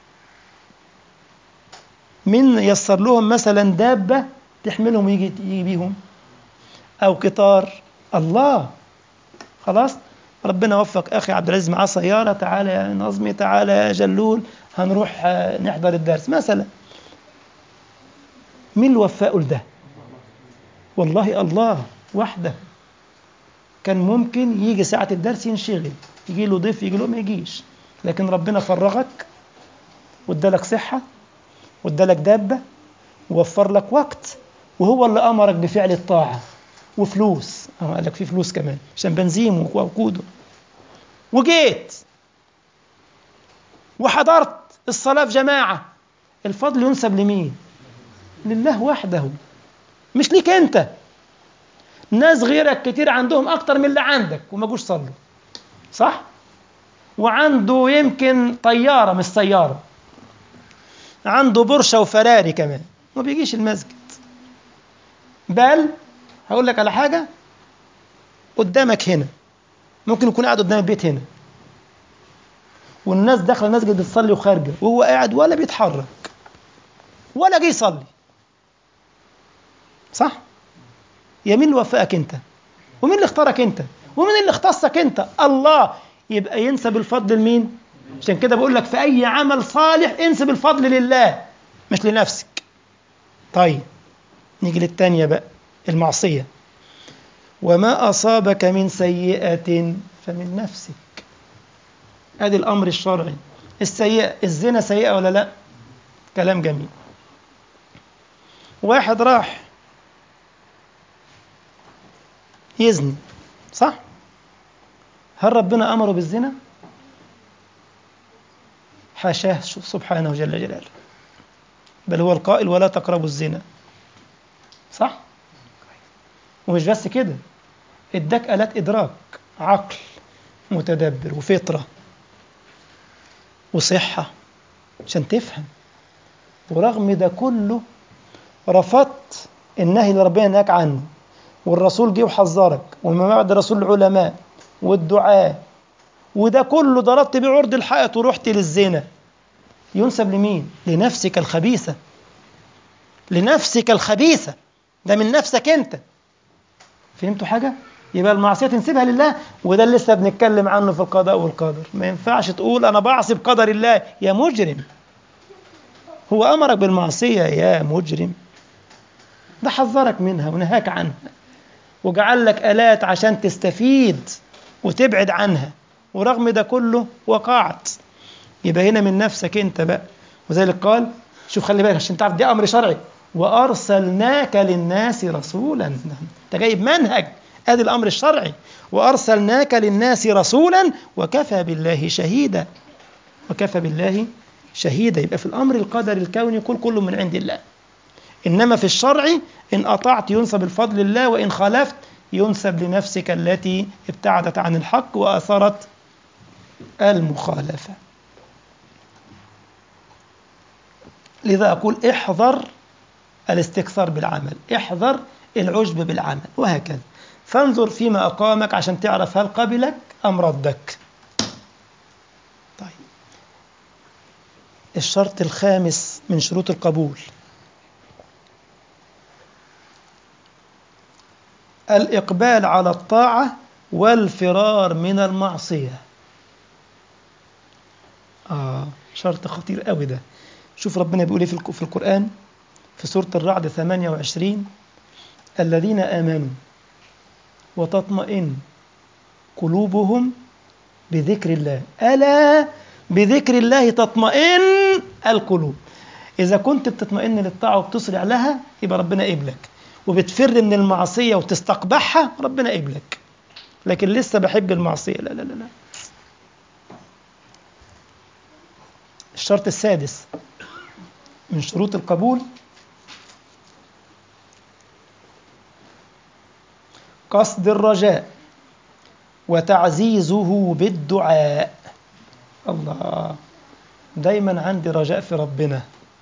مين يسر لهم مثلا دابة تحملهم ويجي يجي بيهم أو قطار الله خلاص ربنا وفق أخي عبد العزيز معاه سيارة تعالى يا نظمي تعالى يا جلول هنروح نحضر الدرس مثلا مين اللي وفقه لده والله الله وحده كان ممكن يجي ساعة الدرس ينشغل يجي له ضيف يجي له ما يجيش لكن ربنا فرغك وادالك صحة وادالك دابة ووفر لك وقت وهو اللي أمرك بفعل الطاعة وفلوس أه قال لك في فلوس كمان عشان بنزين ووقوده وجيت وحضرت الصلاة في جماعة الفضل ينسب لمين؟ لله وحده مش ليك أنت ناس غيرك كتير عندهم أكتر من اللي عندك وما جوش صلوا صح؟ وعنده يمكن طيارة مش سيارة عنده بورشة وفراري كمان ما بيجيش المسجد بل هقول لك على حاجة قدامك هنا ممكن يكون قاعد قدام البيت هنا والناس داخله المسجد بتصلي وخارجه وهو قاعد ولا بيتحرك ولا جه يصلي صح يا مين اللي وفقك انت ومين اللي اختارك انت ومين اللي اختصك انت الله يبقى ينسب الفضل لمين عشان كده بقول لك في اي عمل صالح انسب الفضل لله مش لنفسك طيب نيجي للتانية بقى المعصية وما أصابك من سيئة فمن نفسك ادي الامر الشرعي السيئه الزنا سيئه ولا لا كلام جميل واحد راح يزني صح هل ربنا امره بالزنا حاشاه سبحانه جل جلاله بل هو القائل ولا تقربوا الزنا صح ومش بس كده اداك الات ادراك عقل متدبر وفطره وصحة عشان تفهم ورغم ده كله رفضت النهي اللي ربنا نهاك عنه والرسول جه وحذرك وما بعد الرسول العلماء والدعاء وده كله ضربت بيه عرض الحائط ورحت للزنا ينسب لمين؟ لنفسك الخبيثة لنفسك الخبيثة ده من نفسك انت فهمتوا حاجة؟ يبقى المعصية تنسبها لله وده اللي لسه بنتكلم عنه في القضاء والقدر ما ينفعش تقول أنا بعصي بقدر الله يا مجرم هو أمرك بالمعصية يا مجرم ده حذرك منها ونهاك عنها وجعل لك آلات عشان تستفيد وتبعد عنها ورغم ده كله وقعت يبقى هنا من نفسك انت بقى وذلك قال شوف خلي بالك عشان تعرف دي امر شرعي وارسلناك للناس رسولا انت جايب منهج ادي الامر الشرعي وارسلناك للناس رسولا وكفى بالله شهيدا وكفى بالله شهيدا يبقى في الامر القدر الكوني كل كله من عند الله انما في الشرع ان اطعت ينسب الفضل لله وان خالفت ينسب لنفسك التي ابتعدت عن الحق واثرت المخالفه لذا اقول احذر الاستكثار بالعمل احذر العجب بالعمل وهكذا فانظر فيما أقامك عشان تعرف هل قبلك أم ردك طيب الشرط الخامس من شروط القبول الإقبال على الطاعة والفرار من المعصية آه شرط خطير قوي ده شوف ربنا بيقول ايه في القرآن في سورة الرعد 28 الذين آمنوا وتطمئن قلوبهم بذكر الله ألا بذكر الله تطمئن القلوب إذا كنت بتطمئن للطاعة وبتسرع لها يبقى ربنا قبلك وبتفر من المعصية وتستقبحها ربنا قبلك لكن لسه بحب المعصية لا لا لا لا الشرط السادس من شروط القبول قصد الرجاء وتعزيزه بالدعاء الله دايما عندي رجاء في ربنا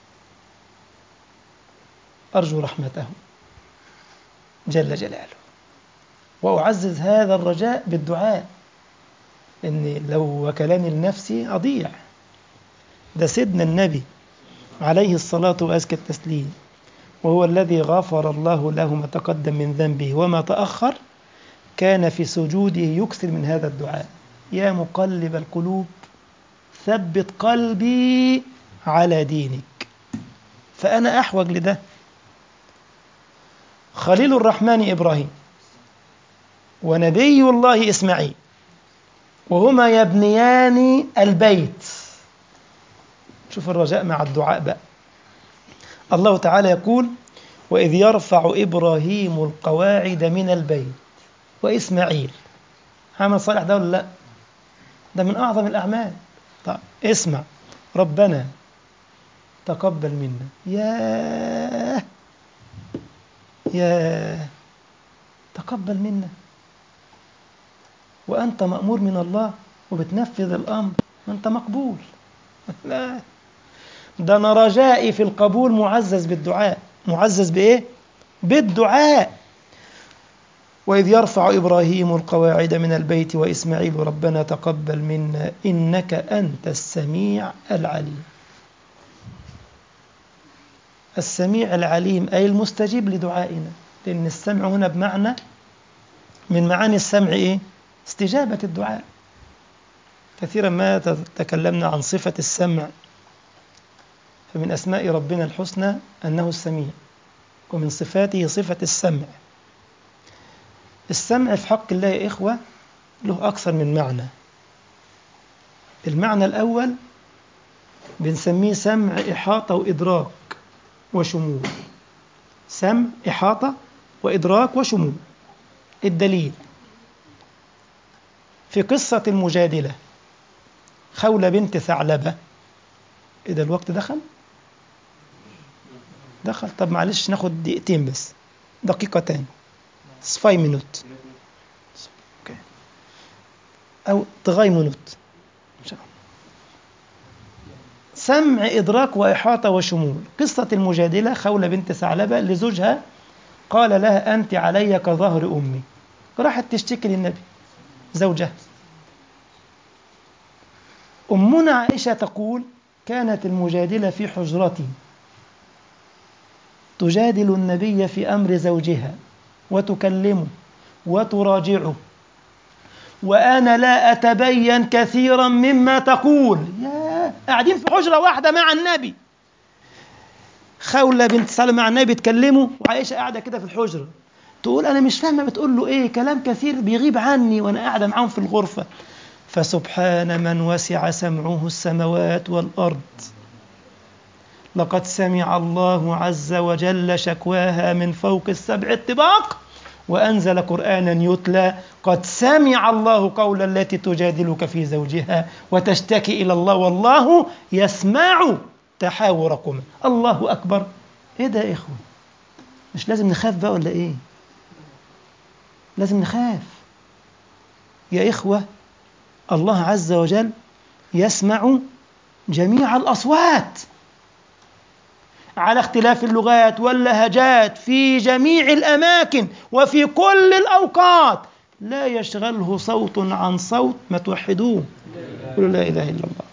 أرجو رحمته جل جلاله وأعزز هذا الرجاء بالدعاء إني لو وكلني لنفسي أضيع ده سيدنا النبي عليه الصلاة وأزكى التسليم وهو الذي غفر الله له ما تقدم من ذنبه وما تأخر كان في سجوده يكثر من هذا الدعاء يا مقلب القلوب ثبت قلبي على دينك فأنا أحوج لده خليل الرحمن إبراهيم ونبي الله إسماعيل وهما يبنيان البيت شوف الرجاء مع الدعاء بقى الله تعالى يقول وإذ يرفع إبراهيم القواعد من البيت وإسماعيل عمل صالح ده ولا لا ده من أعظم الأعمال طيب اسمع ربنا تقبل منا يا يا تقبل منا وأنت مأمور من الله وبتنفذ الأمر وأنت مقبول لا ده أنا رجائي في القبول معزز بالدعاء معزز بإيه؟ بالدعاء وإذ يرفع إبراهيم القواعد من البيت وإسماعيل ربنا تقبل منا إنك أنت السميع العليم السميع العليم أي المستجيب لدعائنا لأن السمع هنا بمعنى من معاني السمع إيه؟ استجابة الدعاء كثيرا ما تكلمنا عن صفة السمع فمن أسماء ربنا الحسنى أنه السميع ومن صفاته صفة السمع السمع في حق الله يا إخوة له أكثر من معنى المعنى الأول بنسميه سمع إحاطة وإدراك وشمول سمع إحاطة وإدراك وشمول الدليل في قصة المجادلة خولة بنت ثعلبة إذا الوقت دخل دخل طب معلش ناخد دقيقتين بس دقيقتين فاي مينوت اوكي او تغاي مينوت ان شاء الله سمع ادراك واحاطه وشمول قصه المجادله خوله بنت ثعلبه لزوجها قال لها انت علي كظهر امي راحت تشتكي للنبي زوجها امنا عائشه تقول كانت المجادله في حجرتي تجادل النبي في امر زوجها وتكلمه وتراجعه وانا لا اتبين كثيرا مما تقول يا قاعدين في حجره واحده مع النبي خوله بنت سلمى مع النبي بيتكلموا وعائشه قاعده كده في الحجره تقول انا مش فاهمه بتقول له ايه كلام كثير بيغيب عني وانا قاعده معاهم في الغرفه فسبحان من وسع سمعه السماوات والارض لقد سمع الله عز وجل شكواها من فوق السبع الطباق وأنزل قرآنا يتلى قد سمع الله قول التي تجادلك في زوجها وتشتكي إلى الله والله يسمع تحاوركم الله أكبر إيه ده يا إخوة مش لازم نخاف بقى ولا إيه لازم نخاف يا إخوة الله عز وجل يسمع جميع الأصوات على اختلاف اللغات واللهجات في جميع الاماكن وفي كل الاوقات لا يشغله صوت عن صوت ما توحدوه قولوا لا اله الا الله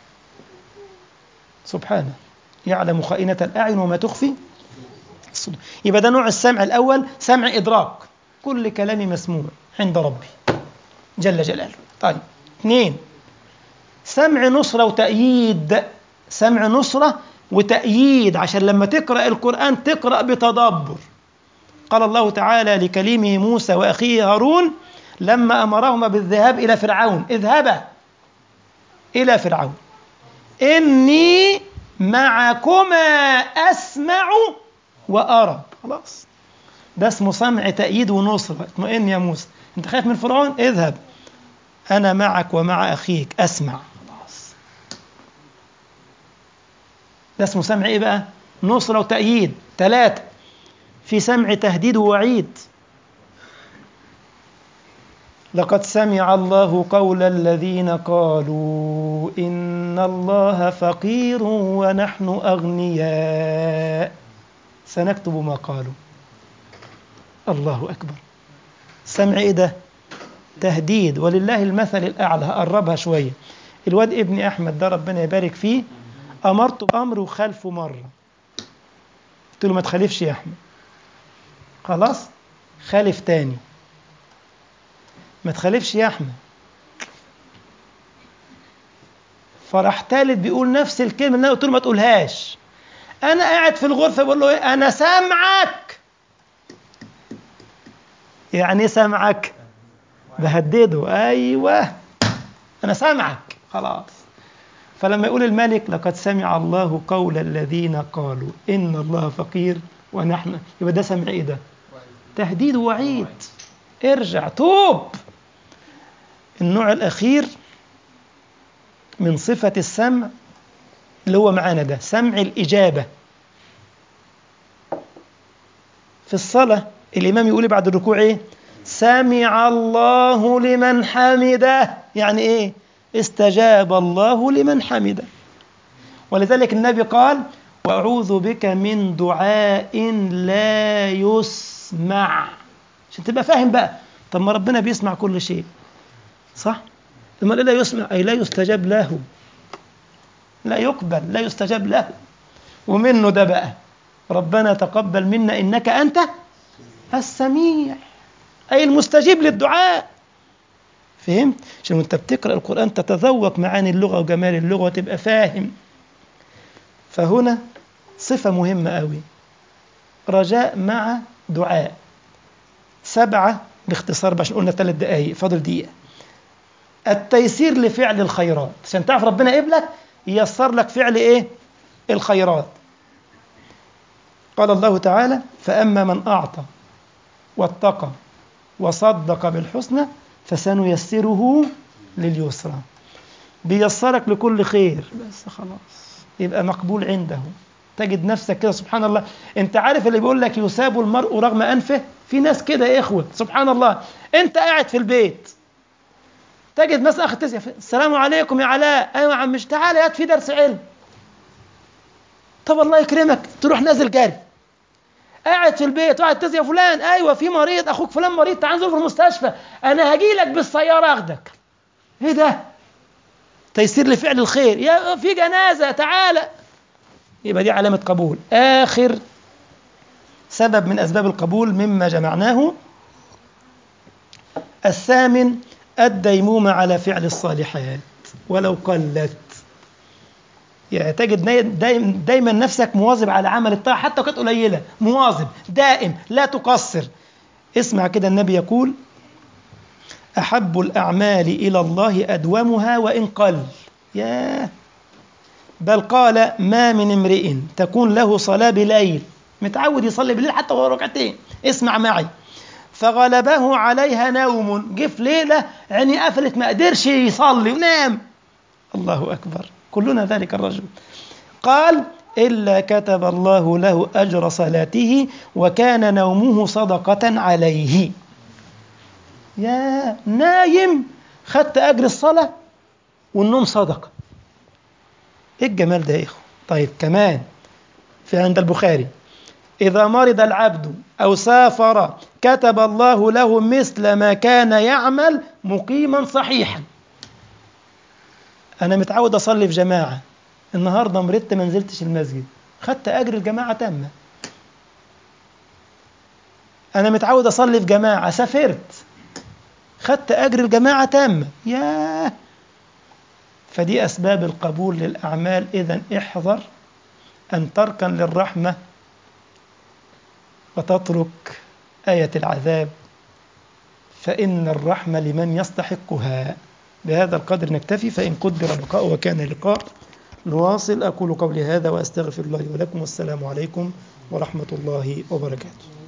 سبحانه يعلم خائنة الأعين وما تخفي الصدور يبقى ده نوع السمع الأول سمع إدراك كل كلام مسموع عند ربي جل جلاله طيب اثنين سمع نصرة وتأييد سمع نصرة وتأييد عشان لما تقرأ القرآن تقرأ بتدبر قال الله تعالى لكليمه موسى وأخيه هارون لما أمرهما بالذهاب إلى فرعون اذهبا إلى فرعون إني معكما أسمع وأرى خلاص ده اسمه سمع تأييد ونصرة اطمئن يا موسى أنت خايف من فرعون اذهب أنا معك ومع أخيك أسمع ده اسمه سمع ايه بقى نصرة وتأييد ثلاثة في سمع تهديد ووعيد لقد سمع الله قول الذين قالوا إن الله فقير ونحن أغنياء سنكتب ما قالوا الله أكبر سمع إيه ده تهديد ولله المثل الأعلى هقربها شوية الواد ابن أحمد ده ربنا يبارك فيه أمرته بأمر وخالفه مرة قلت له ما تخالفش يا أحمد خلاص خالف تاني ما تخالفش يا أحمد فراح تالت بيقول نفس الكلمة اللي أنا قلت له ما تقولهاش أنا قاعد في الغرفة بقول له إيه أنا سامعك يعني إيه سامعك بهدده أيوه أنا سامعك خلاص فلما يقول الملك لقد سمع الله قول الذين قالوا إن الله فقير ونحن يبقى ده سمع ايه ده تهديد ووعيد ارجع توب النوع الأخير من صفة السمع اللي هو معانا ده سمع الإجابة في الصلاة الإمام يقول بعد الركوع إيه سمع الله لمن حمده يعني إيه استجاب الله لمن حمده ولذلك النبي قال وأعوذ بك من دعاء لا يسمع عشان تبقى فاهم بقى طب ما ربنا بيسمع كل شيء صح لما لا يسمع أي لا يستجاب له لا يقبل لا يستجاب له ومنه ده بقى ربنا تقبل منا إنك أنت السميع أي المستجيب للدعاء فهمت؟ عشان وانت بتقرأ القرآن تتذوق معاني اللغة وجمال اللغة وتبقى فاهم فهنا صفة مهمة أوي رجاء مع دعاء سبعة باختصار بقى عشان قلنا ثلاث دقايق فاضل دقيقة التيسير لفعل الخيرات عشان تعرف ربنا قبلك ييسر لك فعل ايه الخيرات قال الله تعالى فأما من أعطى واتقى وصدق بالحسنى فسنيسره لليسرى بيسرك لكل خير بس خلاص يبقى مقبول عنده تجد نفسك كده سبحان الله انت عارف اللي بيقول لك يساب المرء رغم انفه في ناس كده يا اخوه سبحان الله انت قاعد في البيت تجد مثلا اخ تسال السلام عليكم يا علاء ايوه يا عم مش تعالى يا في درس علم طب الله يكرمك تروح نازل جري قاعد في البيت وقاعد تسال يا فلان ايوه في مريض اخوك فلان مريض تعال نزور في المستشفى انا هجي لك بالسياره اخدك ايه ده تيسير لفعل الخير يا في جنازه تعالى يبقى دي علامه قبول اخر سبب من اسباب القبول مما جمعناه الثامن الديمومة على فعل الصالحات ولو قلت يعني تجد دايما, دايما نفسك مواظب على عمل الطاعة حتى كانت قليلة مواظب دائم لا تقصر اسمع كده النبي يقول أحب الأعمال إلى الله أدومها وإن قل ياه بل قال ما من امرئ تكون له صلاة بليل متعود يصلي بالليل حتى وهو ركعتين اسمع معي فغلبه عليها نوم جه في ليلة عيني قفلت ما قدرش يصلي ونام الله أكبر كلنا ذلك الرجل قال إلا كتب الله له أجر صلاته وكان نومه صدقة عليه يا نايم خدت أجر الصلاة والنوم صدقة إيه الجمال ده يا إخوة طيب كمان في عند البخاري إذا مرض العبد أو سافر كتب الله له مثل ما كان يعمل مقيما صحيحا أنا متعود أصلي في جماعة النهاردة مرضت ما نزلتش المسجد خدت أجر الجماعة تامة أنا متعود أصلي في جماعة سافرت خدت أجر الجماعة تامة ياه فدي أسباب القبول للأعمال إذا احذر أن تركن للرحمة وتترك آية العذاب فإن الرحمة لمن يستحقها بهذا القدر نكتفي فإن قدر اللقاء وكان لقاء نواصل أقول قولي هذا وأستغفر الله ولكم والسلام عليكم ورحمة الله وبركاته